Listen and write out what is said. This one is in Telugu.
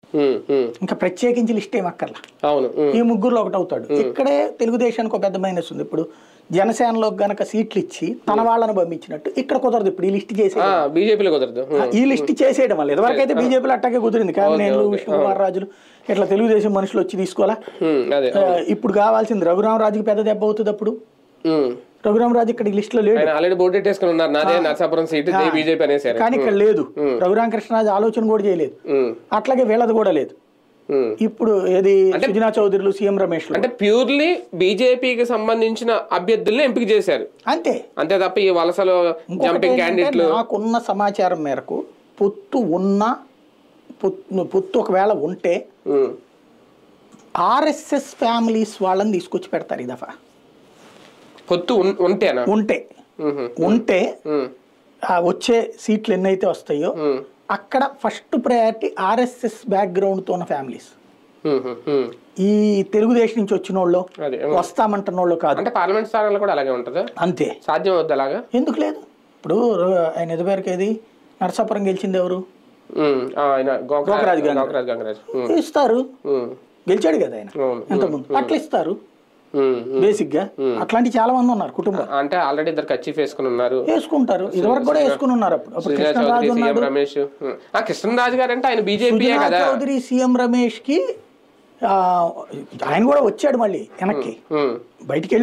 ఉమ్, ఉమ్. ఇంకా ప్రత్యేకించి లిస్ట్ ఏం అక్కర్లా అవును ఉమ్, ఈ ముగ్గురులో ఒకటి అవుతాడు ఇక్కడే తెలుగుదేశానికి ఒక పెద్ద మైనస్ ఉంది ఇప్పుడు జనసేనలో గనక సీట్లు ఇచ్చి తన వాళ్ళని పంపించినట్టు ఇక్కడ కుదరదు ఇప్పుడు ఈ లిస్ట్ చేసే ఆ, బీజేపీలో కుదరదు ఉమ్, ఈ లిస్ట్ చేసేయడం వల్ల ఇదివరకు అయితే బీజేపీలో అట్టాగే కుదిరింది కానీ నేను విష్ణు కుమార్ రాజులు ఇట్లా తెలుగుదేశం మనుషులు వచ్చి తీసుకోవాలా ఉమ్, అదే ఆ, ఇప్పుడు కావాల్సింది రఘురామరాజుకి పెద్ద దెబ్బ అవుతుంది అప్పుడు ఉమ్. రఘురామరాజు ఇక్కడ ఈ లిస్టులో లేడు ఆయన ఆల్రెడీ బోర్డు పెట్టేసుకుని ఉన్నారు నాదే నరసాపురం సీట్ ఇది బీజేపీ అనేసారు కానీ ఇక్కడ లేదు రఘురామ కృష్ణరాజు ఆలోచన కూడా చేయలేదు ఉమ్, అట్లాగే వీళ్ళది కూడా లేదు ఉమ్. ఇప్పుడు ఏది సుజనా చౌదరిలు సీఎం రమేష్ అంటే ప్యూర్లీ బీజేపీకి సంబంధించిన అభ్యర్థుల్ని ఎంపిక చేశారు అంతే అంతే తప్ప ఈ వలసలో ఇంకొకటి జంపింగ్ ఏంటంటే క్యాండిడేట్లు నాకున్న సమాచారం మేరకు పొత్తు ఉన్న పొత్తు పొత్తు ఒకవేళ ఉంటే ఉమ్, ఆర్ఎస్ఎస్ ఫ్యామిలీస్ వాళ్ళని తీసుకొచ్చి పెడతారు ఈ దఫా పొత్తు ఉన్- ఉంటేనా ఉంటే ఉహు, ఉంటే ఉమ్, ఆ వచ్చే సీట్లు ఎన్నైతే వస్తాయో ఉమ్, అక్కడ ఫస్ట్ ప్రయారిటీ ఆర్ఎస్ఎస్ బ్యాక్గ్రౌండ్తో ఉన్న ఫ్యామిలీస్ ఉహు, ఉమ్. ఈ తెలుగుదేశం నుంచి వచ్చిన వాళ్ళు అదే వస్తామంటున్న వాళ్ళు కాదు అంటే పార్లమెంట్ స్థానాలు కూడా అలాగే ఉంటుందా అంతే సాధ్యం అవుద్ది అలాగా ఎందుకు లేదు ఇప్పుడు ర- ఆయన ఎదురుపేరుకి ఏది నరసాపురం గెలిచింది ఎవరు ఉమ్, ఆ, ఆయన గోకరాజ్ గోకరాజ్ గంగరాజ్. గోకరాజ్ గంగరాజ్ ఉమ్, ఇస్తారు ఉమ్, గెలిచాడు కదా ఆయన అవును. ఎంతమంది అట్లా ఇస్తారు ఉమ్, ఉమ్. బేసిక్ గా అట్లాంటి చాలా మంది ఉన్నారు కుటుంబం అంటే ఆల్రెడీ ఇద్దరు కచ్చిఫ్ వేసుకుని ఉన్నారు వేసుకుంటారు ఇదివరకు కూడా వేసుకుని ఉన్నారు అప్పుడు అప్పుడు శ్రీజా చౌదరి కృష్ణరాజు సీఎం ఉన్నాడు రమేష్ ఉమ్. ఆ కృష్ణరాజు గారు అంటే ఆయన బీజేపీయే సుజనా కదా చౌదరి సీఎం రమేష్ కి ఆ, ఆయన కూడా వచ్చాడు మళ్ళీ వెనక్కి ఉమ్. బయటికి వెళ్ళి